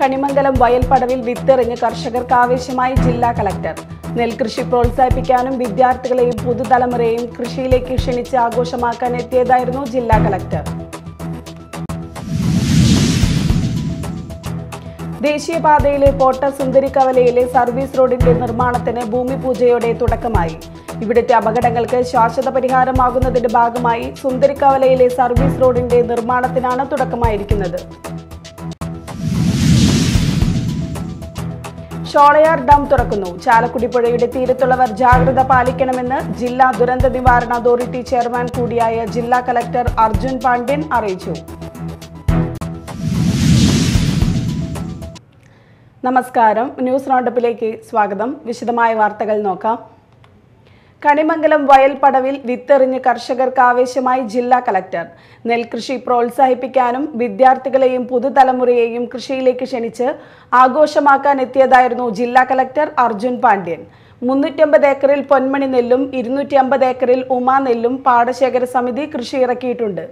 കണിമംഗലം വയൽപ്പടവിൽ വിത്തെറിഞ്ഞ് കർഷകർക്ക് ആവേശമായി ജില്ലാ കളക്ടർ നെൽകൃഷി പ്രോത്സാഹിപ്പിക്കാനും വിദ്യാർത്ഥികളെയും പുതുതലമുറയെയും കൃഷിയിലേക്ക് ക്ഷണിച്ച് ആഘോഷമാക്കാൻ എത്തിയതായിരുന്നു ജില്ലാ കളക്ടർ ദേശീയപാതയിലെ പോട്ട സുന്ദരിക്കവലയിലെ സർവീസ് റോഡിന്റെ നിർമ്മാണത്തിന് ഭൂമി പൂജയോടെ തുടക്കമായി ഇവിടുത്തെ അപകടങ്ങൾക്ക് ശാശ്വത പരിഹാരമാകുന്നതിന്റെ ഭാഗമായി സുന്ദരിക്കവലയിലെ സർവീസ് റോഡിന്റെ നിർമ്മാണത്തിനാണ് തുടക്കമായിരിക്കുന്നത് ഷോളയാർ ഡാം തുറക്കുന്നു ചാലക്കുടി പുഴയുടെ തീരത്തുള്ളവർ ജാഗ്രത പാലിക്കണമെന്ന് ജില്ലാ ദുരന്ത നിവാരണ അതോറിറ്റി ചെയർമാൻ കൂടിയായ ജില്ലാ കലക്ടർ അർജുൻ പാണ്ഡ്യൻ അറിയിച്ചു നമസ്കാരം ന്യൂസ് റൗണ്ടപ്പിലേക്ക് സ്വാഗതം വിശദമായ വാർത്തകൾ നോക്കാം കണിമംഗലം വയൽപ്പടവിൽ വിത്തെറിഞ്ഞ് കർഷകർക്ക് ആവേശമായി ജില്ലാ കലക്ടർ നെൽകൃഷി പ്രോത്സാഹിപ്പിക്കാനും വിദ്യാർത്ഥികളെയും പുതുതലമുറയെയും കൃഷിയിലേക്ക് ക്ഷണിച്ച് ആഘോഷമാക്കാൻ എത്തിയതായിരുന്നു ജില്ലാ കലക്ടർ അർജുൻ പാണ്ഡ്യൻ മുന്നൂറ്റമ്പത് ഏക്കറിൽ പൊന്മണി നെല്ലും ഇരുന്നൂറ്റി അമ്പത് ഏക്കറിൽ ഉമാ നെല്ലും പാടശേഖര സമിതി കൃഷി ഇറക്കിയിട്ടുണ്ട്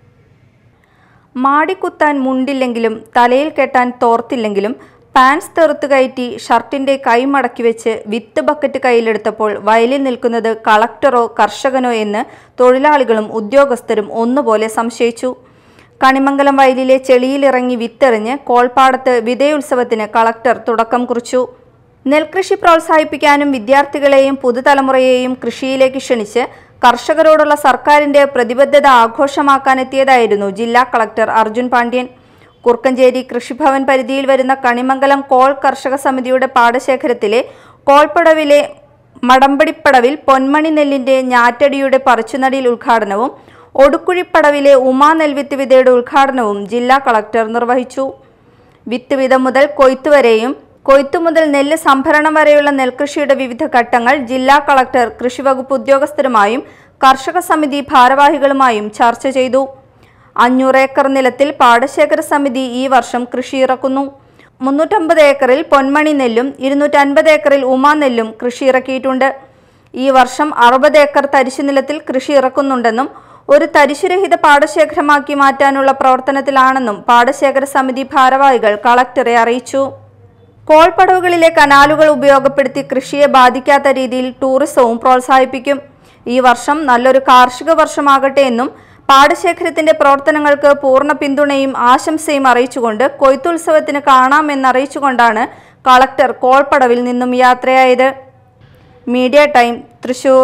മാടിക്കുത്താൻ മുണ്ടില്ലെങ്കിലും തലയിൽ കെട്ടാൻ തോർത്തില്ലെങ്കിലും പാൻസ് തെറുത്തു കയറ്റി ഷർട്ടിന്റെ കൈ മടക്കി വെച്ച് വിത്ത് ബക്കറ്റ് കയ്യിലെടുത്തപ്പോൾ വയലിൽ നിൽക്കുന്നത് കളക്ടറോ കർഷകനോ എന്ന് തൊഴിലാളികളും ഉദ്യോഗസ്ഥരും ഒന്നുപോലെ സംശയിച്ചു കണിമംഗലം വയലിലെ ചെളിയിലിറങ്ങി വിത്തെറിഞ്ഞ് കോൾപ്പാടത്ത് വിതയുത്സവത്തിന് കളക്ടർ തുടക്കം കുറിച്ചു നെൽകൃഷി പ്രോത്സാഹിപ്പിക്കാനും വിദ്യാർത്ഥികളെയും പുതുതലമുറയെയും കൃഷിയിലേക്ക് ക്ഷണിച്ച് കർഷകരോടുള്ള സർക്കാരിന്റെ പ്രതിബദ്ധത ആഘോഷമാക്കാനെത്തിയതായിരുന്നു ജില്ലാ കളക്ടർ അർജുൻ പാണ്ഡ്യൻ കുർക്കഞ്ചേരി കൃഷിഭവൻ പരിധിയിൽ വരുന്ന കണിമംഗലം കോൾ കർഷക സമിതിയുടെ പാടശേഖരത്തിലെ കോൾപ്പടവിലെ മടമ്പടിപ്പടവിൽ പൊന്മണി നെല്ലിന്റെ ഞാറ്റടിയുടെ പറിച്ചുനടിയിൽ ഉദ്ഘാടനവും ഒടുക്കുഴിപ്പടവിലെ ഉമാ നെൽവിത്ത് വിതയുടെ ഉദ്ഘാടനവും ജില്ലാ കളക്ടർ നിർവഹിച്ചു വിത്ത് വിതം മുതൽ കൊയ്ത്ത് വരെയും കൊയ്ത്തു മുതൽ നെല്ല് സംഭരണം വരെയുള്ള നെൽകൃഷിയുടെ വിവിധ ഘട്ടങ്ങൾ ജില്ലാ കളക്ടർ കൃഷിവകുപ്പ് ഉദ്യോഗസ്ഥരുമായും കർഷക സമിതി ഭാരവാഹികളുമായും ചർച്ച ചെയ്തു അഞ്ഞൂറ് ഏക്കർ നിലത്തിൽ പാടശേഖര സമിതി ഈ വർഷം കൃഷി ഇറക്കുന്നു മുന്നൂറ്റമ്പത് ഏക്കറിൽ പൊന്മണി നെല്ലും ഇരുന്നൂറ്റൻപത് ഏക്കറിൽ ഉമാ നെല്ലും കൃഷി ഇറക്കിയിട്ടുണ്ട് ഈ വർഷം അറുപത് ഏക്കർ തരിശു നിലത്തിൽ കൃഷി ഇറക്കുന്നുണ്ടെന്നും ഒരു തരിശുരഹിത പാടശേഖരമാക്കി മാറ്റാനുള്ള പ്രവർത്തനത്തിലാണെന്നും പാടശേഖര സമിതി ഭാരവാഹികൾ കളക്ടറെ അറിയിച്ചു കോൾപ്പടവുകളിലെ കനാലുകൾ ഉപയോഗപ്പെടുത്തി കൃഷിയെ ബാധിക്കാത്ത രീതിയിൽ ടൂറിസവും പ്രോത്സാഹിപ്പിക്കും ഈ വർഷം നല്ലൊരു കാർഷിക വർഷമാകട്ടെ എന്നും പാടശേഖരത്തിന്റെ പ്രവർത്തനങ്ങൾക്ക് പൂർണ്ണ പിന്തുണയും ആശംസയും അറിയിച്ചുകൊണ്ട് കൊയ്ത്തുത്സവത്തിന് കാണാമെന്നറിയിച്ചുകൊണ്ടാണ് കളക്ടർ കോൾപ്പടവിൽ നിന്നും യാത്രയായത് മീഡിയ ടൈം തൃശൂർ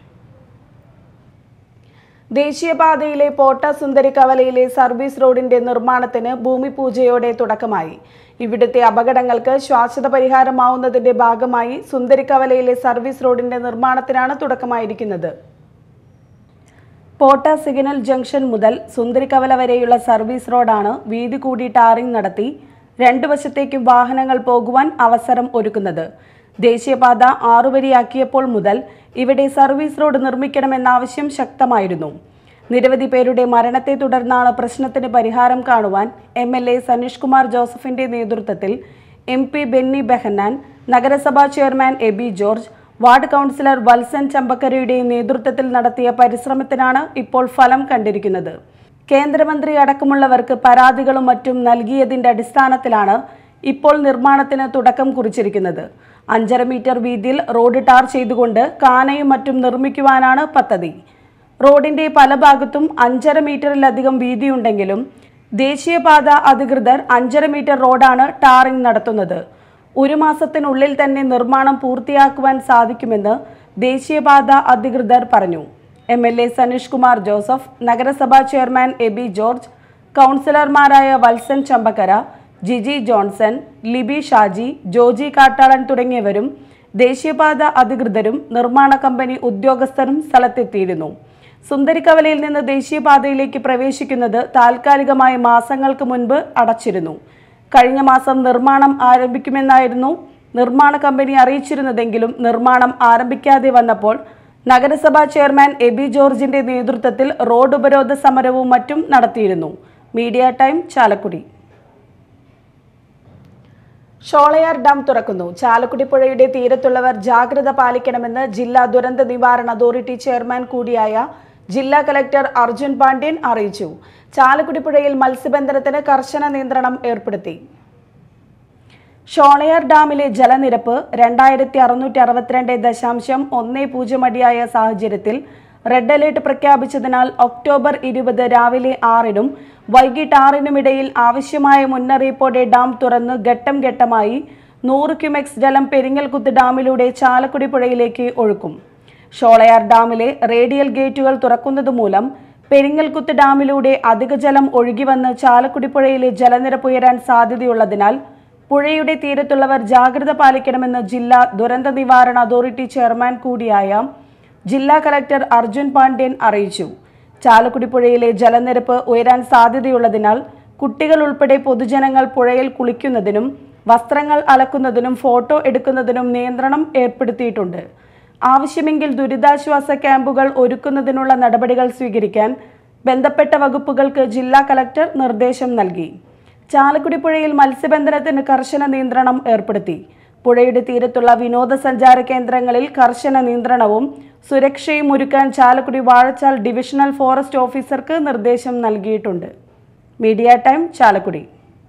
ദേശീയപാതയിലെ പോട്ട സുന്ദരി കവലയിലെ സർവീസ് റോഡിന്റെ നിർമ്മാണത്തിന് ഭൂമി പൂജയോടെ തുടക്കമായി ഇവിടുത്തെ അപകടങ്ങൾക്ക് ശാശ്വത പരിഹാരമാവുന്നതിന്റെ ഭാഗമായി സുന്ദരി കവലയിലെ സർവീസ് റോഡിന്റെ നിർമ്മാണത്തിനാണ് തുടക്കമായിരിക്കുന്നത് പോട്ട സിഗ്നൽ ജംഗ്ഷൻ മുതൽ സുന്ദരിക്കവല വരെയുള്ള സർവീസ് റോഡാണ് വീതി കൂടി ടാറിംഗ് നടത്തി രണ്ടു വശത്തേക്കും വാഹനങ്ങൾ പോകുവാൻ അവസരം ഒരുക്കുന്നത് ദേശീയപാത ആറുവരിയാക്കിയപ്പോൾ മുതൽ ഇവിടെ സർവീസ് റോഡ് നിർമ്മിക്കണമെന്ന ആവശ്യം ശക്തമായിരുന്നു നിരവധി പേരുടെ മരണത്തെ തുടർന്നാണ് പ്രശ്നത്തിന് പരിഹാരം കാണുവാൻ M L A Saneesh Kumar ജോസഫിന്റെ നേതൃത്വത്തിൽ എം പി ബെന്നി ബെഹന്നാൻ നഗരസഭാ chairman Abi George ward councillor Valsan ചമ്പക്കരയുടെ നേതൃത്വത്തിൽ നടത്തിയ പരിശ്രമത്തിനാണ് ഇപ്പോൾ ഫലം കണ്ടിരിക്കുന്നത് കേന്ദ്രമന്ത്രി അടക്കമുള്ളവർക്ക് പരാതികളും മറ്റും നൽകിയതിന്റെ അടിസ്ഥാനത്തിലാണ് ഇപ്പോൾ നിർമ്മാണത്തിന് തുടക്കം കുറിച്ചിരിക്കുന്നത് അഞ്ചര മീറ്റർ വീതിയിൽ റോഡ് ടാർ ചെയ്തുകൊണ്ട് കാനയും മറ്റും നിർമ്മിക്കുവാനാണ് പദ്ധതി റോഡിന്റെ പല ഭാഗത്തും അഞ്ചര മീറ്ററിലധികം വീതിയുണ്ടെങ്കിലും ദേശീയപാത അധികൃതർ അഞ്ചര മീറ്റർ റോഡാണ് ടാറിംഗ് നടത്തുന്നത് ഒരു മാസത്തിനുള്ളിൽ തന്നെ നിർമ്മാണം പൂർത്തിയാക്കുവാൻ സാധിക്കുമെന്ന് ദേശീയപാത അധികൃതർ പറഞ്ഞു M L A Saneesh Kumar Joseph നഗരസഭാ ചെയർമാൻ എ ബി ജോർജ് കൗൺസിലർമാരായ വത്സൻ ചമ്പക്കര ജിജി ജോൺസൺ ലിബി ഷാജി ജോജി കാട്ടാളൻ തുടങ്ങിയവരും ദേശീയപാത അധികൃതരും നിർമ്മാണ കമ്പനി ഉദ്യോഗസ്ഥരും സ്ഥലത്തെത്തിയിരുന്നു സുന്ദരിക്കവലയിൽ നിന്ന് ദേശീയപാതയിലേക്ക് പ്രവേശിക്കുന്നത് താൽക്കാലികമായി മാസങ്ങൾക്ക് മുൻപ് അടച്ചിരുന്നു കഴിഞ്ഞ മാസം നിർമ്മാണം ആരംഭിക്കുമെന്നായിരുന്നു നിർമ്മാണ കമ്പനി അറിയിച്ചിരുന്നതെങ്കിലും നിർമ്മാണം ആരംഭിക്കാതെ വന്നപ്പോൾ നഗരസഭാ ചെയർമാൻ എബി ജോർജിന്റെ നേതൃത്വത്തിൽ റോഡ് ഉപരോധ സമരവും മറ്റും നടത്തിയിരുന്നു media time Chalakudy Sholayar dam തുറക്കുന്നു ചാലക്കുടി പുഴയുടെ തീരത്തുള്ളവർ ജാഗ്രത പാലിക്കണമെന്ന് ജില്ലാ ദുരന്ത നിവാരണ അതോറിറ്റി ചെയർമാൻ കൂടിയായ ജില്ലാ കലക്ടർ അർജുൻ പാണ്ഡ്യൻ അറിയിച്ചു ചാലക്കുടി പുഴയിൽ മത്സ്യബന്ധനത്തിന് കർശന നിയന്ത്രണം ഏർപ്പെടുത്തി ഷോളയാർ ഡാമിലെ ജലനിരപ്പ് രണ്ടായിരത്തി അറുന്നൂറ്റി അറുപത്തിരണ്ട് ദശാംശം ഒന്ന് പൂജ്യം അടിയായ സാഹചര്യത്തിൽ റെഡ് അലേർട്ട് പ്രഖ്യാപിച്ചതിനാൽ ഒക്ടോബർ ഇരുപത് രാവിലെ ആറിനും വൈകിട്ട് ആറിനുമിടയിൽ ആവശ്യമായ മുന്നറിയിപ്പോടെ ഡാം തുറന്ന് ഘട്ടം ഘട്ടമായി നൂറ് ക്യുമെക്സ് ജലം പെരിങ്ങൽകുത്ത് ഡാമിലൂടെ ചാലക്കുടി പുഴയിലേക്ക് ഒഴുക്കും ഷോളയാർ ഡാമിലെ റേഡിയൽ ഗേറ്റുകൾ തുറക്കുന്നതുമൂലം പെരിങ്ങൽകുത്ത് ഡാമിലൂടെ അധിക ജലം ഒഴുകിവന്ന് ചാലക്കുടി പുഴയിലെ ജലനിരപ്പ് ഉയരാൻ സാധ്യതയുള്ളതിനാൽ പുഴയുടെ തീരത്തുള്ളവർ ജാഗ്രത പാലിക്കണമെന്ന് ജില്ലാ ദുരന്ത നിവാരണ അതോറിറ്റി ചെയർമാൻ കൂടിയായ ജില്ലാ കലക്ടർ അർജുൻ പാണ്ഡ്യൻ അറിയിച്ചു ചാലക്കുടി പുഴയിലെ ജലനിരപ്പ് ഉയരാൻ സാധ്യതയുള്ളതിനാൽ കുട്ടികൾ ഉൾപ്പെടെ പൊതുജനങ്ങൾ പുഴയിൽ കുളിക്കുന്നതിനും വസ്ത്രങ്ങൾ അലക്കുന്നതിനും ഫോട്ടോ എടുക്കുന്നതിനും നിയന്ത്രണം ഏർപ്പെടുത്തിയിട്ടുണ്ട് ആവശ്യമെങ്കിൽ ദുരിതാശ്വാസ ക്യാമ്പുകൾ ഒരുക്കുന്നതിനുള്ള നടപടികൾ സ്വീകരിക്കാൻ ബന്ധപ്പെട്ട വകുപ്പുകൾക്ക് ജില്ലാ കലക്ടർ നിർദ്ദേശം നൽകി ചാലക്കുടി പുഴയിൽ മത്സ്യബന്ധനത്തിന് കർശന നിയന്ത്രണം ഏർപ്പെടുത്തി പുഴയുടെ തീരത്തുള്ള വിനോദസഞ്ചാര കേന്ദ്രങ്ങളിൽ കർശന നിയന്ത്രണവും സുരക്ഷയും ഒരുക്കാൻ ചാലക്കുടി വാഴച്ചാൽ ഡിവിഷണൽ ഫോറസ്റ്റ് ഓഫീസർക്ക് നിർദ്ദേശം നൽകിയിട്ടുണ്ട് മീഡിയ ടൈം ചാലക്കുടി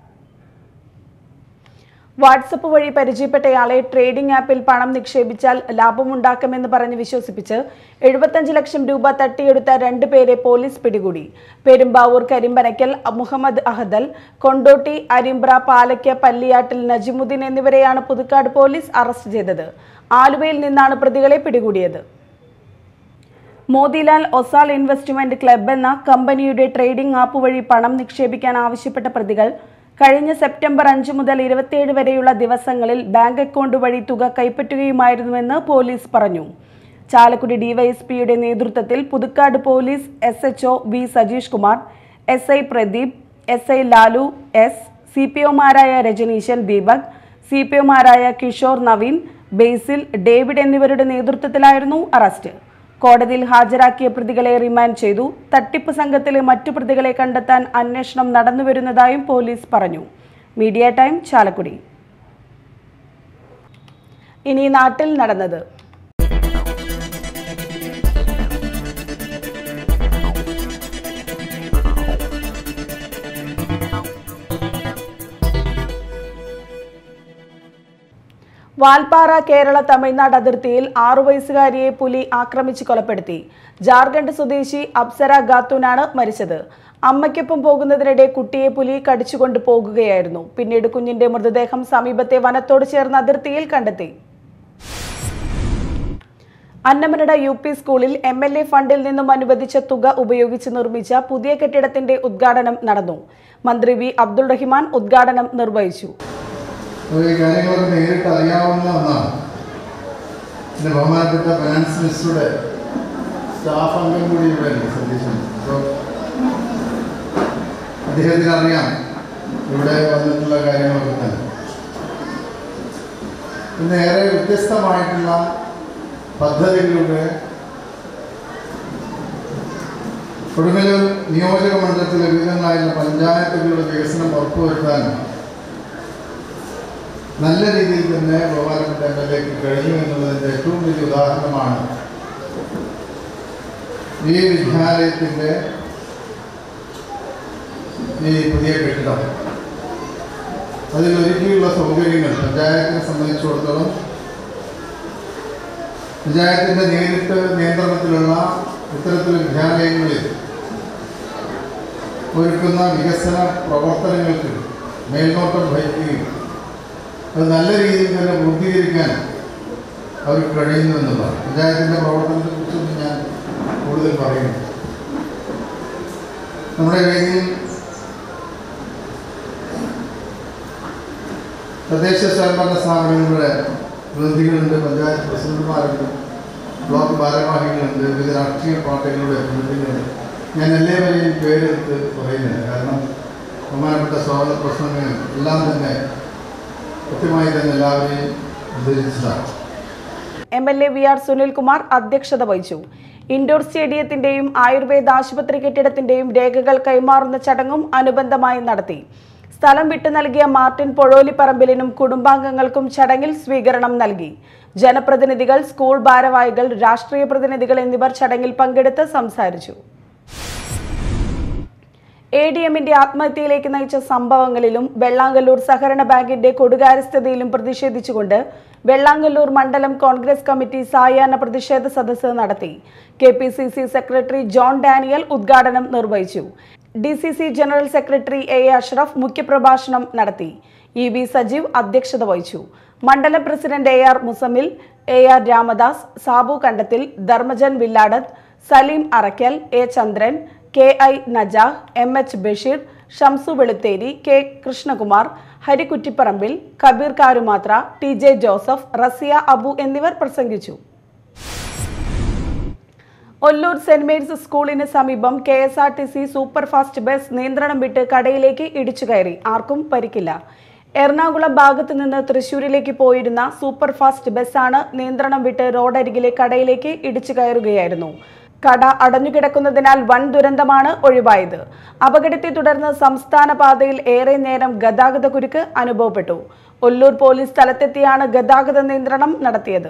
വാട്സപ്പ് വഴി പരിചയപ്പെട്ടയാളെ ട്രേഡിംഗ് ആപ്പിൽ പണം നിക്ഷേപിച്ചാൽ ലാഭമുണ്ടാക്കുമെന്ന് പറഞ്ഞ് വിശ്വസിപ്പിച്ച് എഴുപത്തഞ്ച് ലക്ഷം രൂപ തട്ടിയെടുത്ത രണ്ട് പേരെ പോലീസ് പിടികൂടി പെരുമ്പാവൂർ കരിമ്പനയ്ക്കൽ മുഹമ്മദ് അഹദൽ കൊണ്ടോട്ടി അരിമ്പ്ര പാലയ്ക്ക പല്ലിയാട്ടിൽ നജിമുദ്ദീൻ എന്നിവരെയാണ് പുതുക്കാട് പോലീസ് അറസ്റ്റ് ചെയ്തത് ആലുവയിൽ നിന്നാണ് പ്രതികളെ പിടികൂടിയത് മോതിലാൽ ഒസാൾ ഇൻവെസ്റ്റ്മെന്റ് ക്ലബ് എന്ന കമ്പനിയുടെ ട്രേഡിംഗ് ആപ്പ് വഴി പണം നിക്ഷേപിക്കാൻ ആവശ്യപ്പെട്ട പ്രതികൾ കഴിഞ്ഞ സെപ്റ്റംബർ അഞ്ച് മുതൽ ഇരുപത്തിയേഴ് വരെയുള്ള ദിവസങ്ങളിൽ ബാങ്ക് അക്കൗണ്ട് വഴി തുക കൈപ്പറ്റുകയുമായിരുന്നുവെന്ന് പോലീസ് പറഞ്ഞു ചാലക്കുടി ഡിവൈഎസ്പിയുടെ നേതൃത്വത്തിൽ Puthukkad police S H V Sajeesh Kumar S I Pradeep S I Lalu S C P ഒമാരായ രജനീശൻ ദീപക് സി പി ഒമാരായ കിഷോർ നവീൻ ബേസിൽ ഡേവിഡ് എന്നിവരുടെ നേതൃത്വത്തിലായിരുന്നു അറസ്റ്റ് കോടതിയിൽ ഹാജരാക്കിയ പ്രതികളെ റിമാൻഡ് ചെയ്തു തട്ടിപ്പ് സംഘത്തിലെ മറ്റു പ്രതികളെ കണ്ടെത്താൻ അന്വേഷണം നടന്നുവരുന്നതായും പോലീസ് പറഞ്ഞു മീഡിയ ടൈം ചാലക്കുടി ഇനി നാട്ടിൽ നടന്നത് വാൽപ്പാറ കേരള തമിഴ്നാട് അതിർത്തിയിൽ ആറു വയസ്സുകാരിയെ പുലി ആക്രമിച്ച് കൊലപ്പെടുത്തി ജാർഖണ്ഡ് സ്വദേശി അപ്സര ഖാത്തൂനാണ് മരിച്ചത് അമ്മയ്ക്കൊപ്പം പോകുന്നതിനിടെ കുട്ടിയെ പുലി കടിച്ചുകൊണ്ട് പോകുകയായിരുന്നു പിന്നീട് കുഞ്ഞിന്റെ മൃതദേഹം സമീപത്തെ വനത്തോട് ചേർന്ന അതിർത്തിയിൽ കണ്ടെത്തി അന്നമനട യു പി സ്കൂളിൽ എം എൽ എ ഫണ്ടിൽ നിന്നും അനുവദിച്ച തുക ഉപയോഗിച്ച് നിർമ്മിച്ച പുതിയ കെട്ടിടത്തിന്റെ ഉദ്ഘാടനം നടന്നു മന്ത്രി വി അബ്ദുൾ റഹിമാൻ ഉദ്ഘാടനം നിർവഹിച്ചു അപ്പോൾ ഈ കാര്യങ്ങളൊക്കെ നേരിട്ട് അറിയാവുന്ന ഒന്നാണ് എൻ്റെ ബഹുമാനപ്പെട്ട ഫിനാൻസ് മിനിസ്റ്ററുടെ സ്റ്റാഫ് അംഗം കൂടി ഇവിടെ ഉണ്ട് സതീശൻ അപ്പോൾ അദ്ദേഹത്തിന് അറിയാം ഇവിടെ വന്നിട്ടുള്ള കാര്യങ്ങളൊക്കെ തന്നെ പിന്നെ ഏറെ വ്യത്യസ്തമായിട്ടുള്ള പദ്ധതികളുടെ കൊടുങ്ങല്ലൂർ നിയോജക മണ്ഡലത്തിലെ വിവിധങ്ങളായിട്ടുള്ള പഞ്ചായത്തുകളുടെ വികസനം ഉറപ്പുവരുത്താനും നല്ല രീതിയിൽ തന്നെ ബഹുമാനപ്പെട്ട എം എൽ എക്ക് കഴിഞ്ഞു എന്നുള്ളതിൻ്റെ ഏറ്റവും വലിയ ഉദാഹരണമാണ് ഈ വിദ്യാലയത്തിൻ്റെ ഈ പുതിയ കെട്ടിടം അതിലൊരുക്കിയുള്ള സൗകര്യങ്ങൾ പഞ്ചായത്തിനെ സംബന്ധിച്ചിടത്തോളം പഞ്ചായത്തിൻ്റെ നേരിട്ട് നിയന്ത്രണത്തിലുള്ള ഇത്തരത്തിലുള്ള വിദ്യാലയങ്ങളിൽ ഒരുക്കുന്ന വികസന പ്രവർത്തനങ്ങൾക്ക് മേൽനോട്ടം വഹിക്കുകയും അത് നല്ല രീതിയിൽ തന്നെ പൂർത്തീകരിക്കാൻ അവർക്ക് കഴിയുന്നു എന്നുള്ളതാണ് പഞ്ചായത്തിൻ്റെ പ്രവർത്തനത്തെ കുറിച്ചൊന്നും ഞാൻ കൂടുതൽ പറയുന്നു നമ്മുടെ വേദിയിൽ തദ്ദേശ സ്വയംഭരണ സ്ഥാപനങ്ങളുടെ പ്രതിനിധികളുണ്ട് പഞ്ചായത്ത് പ്രസിഡന്റുമാരുണ്ട് ബ്ലോക്ക് ഭാരവാഹികളുണ്ട് വിവിധ രാഷ്ട്രീയ പാർട്ടികളുടെ പ്രതിനിധികളുണ്ട് ഞാൻ എല്ലാവരെയും പേരെടുത്ത് പറയുന്നില്ല കാരണം ബഹുമാനപ്പെട്ട സ്വാഗത പ്രശ്നങ്ങൾ എല്ലാം തന്നെ കൃത്യമായി തന്നെ എല്ലാവരെയും ഉദ്ധരിച്ചതാണ് M L A V R Sunilkumar അധ്യക്ഷത വഹിച്ചു ഇൻഡോർ സ്റ്റേഡിയത്തിന്റെയും ആയുർവേദ ആശുപത്രി കെട്ടിടത്തിന്റെയും രേഖകൾ കൈമാറുന്ന ചടങ്ങും അനുബന്ധമായി നടത്തി സ്ഥലം വിട്ടു നൽകിയ മാർട്ടിൻ പൊഴോലിപ്പറമ്പിലിനും കുടുംബാംഗങ്ങൾക്കും ചടങ്ങിൽ സ്വീകരണം നൽകി ജനപ്രതിനിധികൾ സ്കൂൾ ഭാരവാഹികൾ രാഷ്ട്രീയ പ്രതിനിധികൾ എന്നിവർ ചടങ്ങിൽ പങ്കെടുത്ത് സംസാരിച്ചു എ ഡി എമ്മിന്റെ ആത്മഹത്യയിലേക്ക് നയിച്ച സംഭവങ്ങളിലും വെള്ളാങ്കല്ലൂർ സഹകരണ ബാങ്കിന്റെ കൊടുകാര്യസ്ഥതയിലും പ്രതിഷേധിച്ചുകൊണ്ട് വെള്ളാങ്കല്ലൂർ മണ്ഡലം കോൺഗ്രസ് കമ്മിറ്റി സായാഹ്ന പ്രതിഷേധ സദസ്സ് നടത്തി K P C C secretary John Daniel ഉദ്ഘാടനം നിർവഹിച്ചു D C C general secretary A A Ashraf മുഖ്യപ്രഭാഷണം നടത്തി ഇ വി സജീവ് അധ്യക്ഷത വഹിച്ചു മണ്ഡലം president A R Musammil A R Ramadas Sabu Kandathil Dharmajan Villadath Saleem Arakkal A Chandran K I Najah M H Basheer Shamsu Veluthery K Krishnakumar Harikuttipparambil Kabeer Karumathra T J Joseph Razia Abu എന്നിവർ പ്രസംഗിച്ചു ഒല്ലൂർ സെന്റ് മേരീസ് സ്കൂളിന് സമീപം K S R T C super fast bus നിയന്ത്രണം വിട്ട് കടയിലേക്ക് ഇടിച്ചു കയറി ആർക്കും പരിക്കില്ല എറണാകുളം ഭാഗത്ത് നിന്ന് തൃശൂരിലേക്ക് പോയിരുന്ന സൂപ്പർ ഫാസ്റ്റ് ബസ്സാണ് നിയന്ത്രണം വിട്ട് റോഡരികിലെ കടയിലേക്ക് ഇടിച്ചു കയറുകയായിരുന്നു കട അടഞ്ഞുകിടക്കുന്നതിനാൽ വൻ ദുരന്തമാണ് ഒഴിവായത് അപകടത്തെ തുടർന്ന് സംസ്ഥാന പാതയിൽ ഏറെ നേരം ഗതാഗത കുരുക്ക് അനുഭവപ്പെട്ടു ഒല്ലൂർ പോലീസ് സ്ഥലത്തെത്തിയാണ് ഗതാഗത നിയന്ത്രണം നടത്തിയത്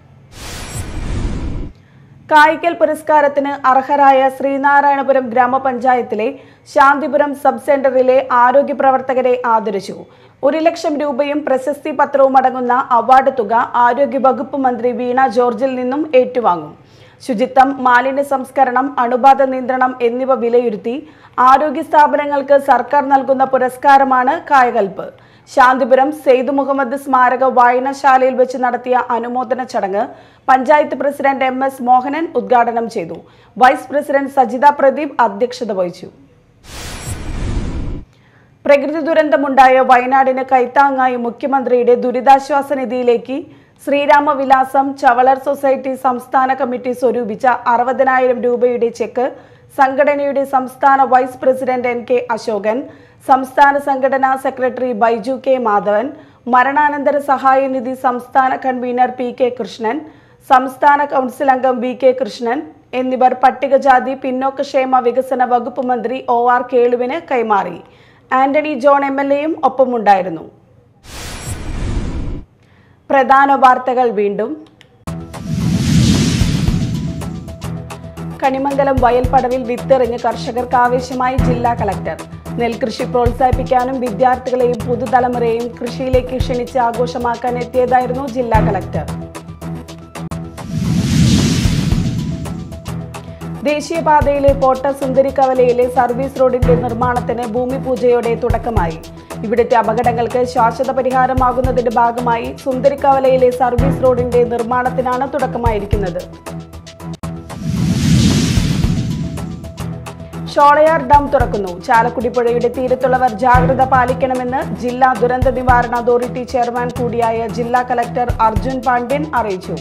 കായിക്കൽ പുരസ്കാരത്തിന് അർഹരായ ശ്രീനാരായണപുരം ഗ്രാമപഞ്ചായത്തിലെ ശാന്തിപുരം സബ് സെന്ററിലെ ആരോഗ്യ പ്രവർത്തകരെ ആദരിച്ചു ഒരു ലക്ഷം രൂപയും പ്രശസ്തി പത്രവും അടങ്ങുന്ന അവാർഡ് തുക ആരോഗ്യ വകുപ്പ് മന്ത്രി വീണ ജോർജിൽ നിന്നും ഏറ്റുവാങ്ങും ശുചിത്വം മാലിന്യ സംസ്കരണം അണുബാധ നിയന്ത്രണം എന്നിവ വിലയിരുത്തി ആരോഗ്യ സ്ഥാപനങ്ങൾക്ക് സർക്കാർ നൽകുന്ന പുരസ്കാരമാണ് കായകൽപ്പ് ശാന്തിപുരം സെയ്ദ് മുഹമ്മദ് സ്മാരക വായനശാലയിൽ വെച്ച് നടത്തിയ അനുമോദന ചടങ്ങ് panchayat president M S Mohanan ഉദ്ഘാടനം ചെയ്തു വൈസ് പ്രസിഡന്റ് സജിത പ്രദീപ് അധ്യക്ഷത വഹിച്ചു പ്രകൃതി ദുരന്തമുണ്ടായ വയനാടിന് കൈത്താങ്ങായി മുഖ്യമന്ത്രിയുടെ ദുരിതാശ്വാസ നിധിയിലേക്ക് ശ്രീരാമവിലാസം ചവളർ സൊസൈറ്റി സംസ്ഥാന കമ്മിറ്റി സ്വരൂപിച്ച അറുപതിനായിരം രൂപയുടെ ചെക്ക് സംഘടനയുടെ സംസ്ഥാന vice president N K Ashokan സംസ്ഥാന സംഘടനാ സെക്രട്ടറി ബൈജു കെ മാധവൻ മരണാനന്തര സഹായ നിധി സംസ്ഥാന കൺവീനർ പി കെ കൃഷ്ണൻ സംസ്ഥാന കൗൺസിൽ അംഗം വി കെ കൃഷ്ണൻ എന്നിവർ പട്ടികജാതി പിന്നോക്കക്ഷേമ വികസന വകുപ്പ് മന്ത്രി ഒ ആർ കേളുവിന് കൈമാറി ആന്റണി ജോൺ എം എൽ എയും ഒപ്പമുണ്ടായിരുന്നു പ്രധാന വാർത്തകൾ വീണ്ടും കണിമംഗലം വയൽപ്പടവിൽ വിത്തെറിഞ്ഞ് കർഷകർക്ക് ആവേശമായി ജില്ലാ കളക്ടർ നെൽകൃഷി പ്രോത്സാഹിപ്പിക്കാനും വിദ്യാർത്ഥികളെയും പുതുതലമുറയെയും കൃഷിയിലേക്ക് ക്ഷണിച്ച് ആഘോഷമാക്കാൻ എത്തിയതായിരുന്നു ജില്ലാ കളക്ടർ ദേശീയപാതയിലെ പോട്ട സുന്ദരിക്കവലയിലെ സർവീസ് റോഡിന്റെ നിർമ്മാണത്തിന് ഭൂമി പൂജയോടെ തുടക്കമായി ഇവിടുത്തെ അപകടങ്ങൾക്ക് ശാശ്വത പരിഹാരമാകുന്നതിന്റെ ഭാഗമായി സുന്ദരിക്കവലയിലെ സർവീസ് റോഡിന്റെ നിർമ്മാണത്തിനാണ് തുടക്കമായിരിക്കുന്നത് ഷോളയാർ ഡാം തുറക്കുന്നു ചാലക്കുടി പുഴയുടെ തീരത്തുള്ളവർ ജാഗ്രത പാലിക്കണമെന്ന് ജില്ലാ ദുരന്ത നിവാരണ അതോറിറ്റി ചെയർമാൻ കൂടിയായ ജില്ലാ കലക്ടർ അർജുൻ പാണ്ഡ്യൻ അറിയിച്ചു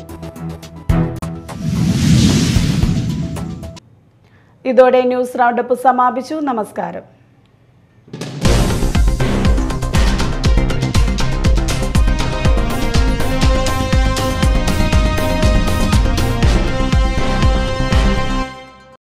ഇതോടെ ന്യൂസ് റൗണ്ടപ്പ് സമാപിച്ചു നമസ്കാരം